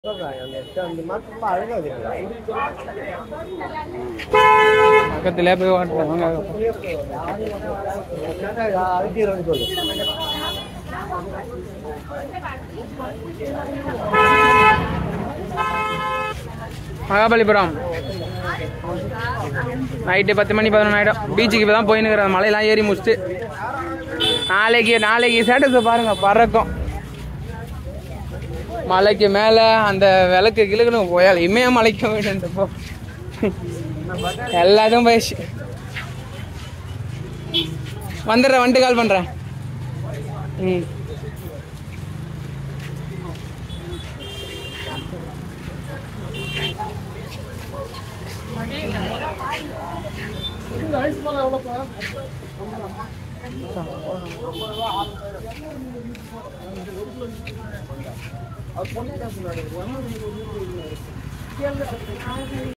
பக்கத்துல போய் ஓட்டுறாங்க மகாபலிபுரம் நைட்டு பத்து மணி பதினொன்று ஆகிடும் பீச்சுக்கு இப்போ தான் போயின்னுக்கிறேன் மலையெல்லாம் ஏறி முடிச்சுட்டு நாளைக்கு நாளைக்கு ஸ்டேட்டஸை பாருங்க பறக்கும் மலைக்கு மேலே அந்த விளக்கு கிழக்குன்னு போயால் இமயமலைக்கு வேண்டியப்போ எல்லாத்தையும் போயிடுச்சு வந்துடுறேன் வந்துட்டு கால் பண்ணுறேன் ம்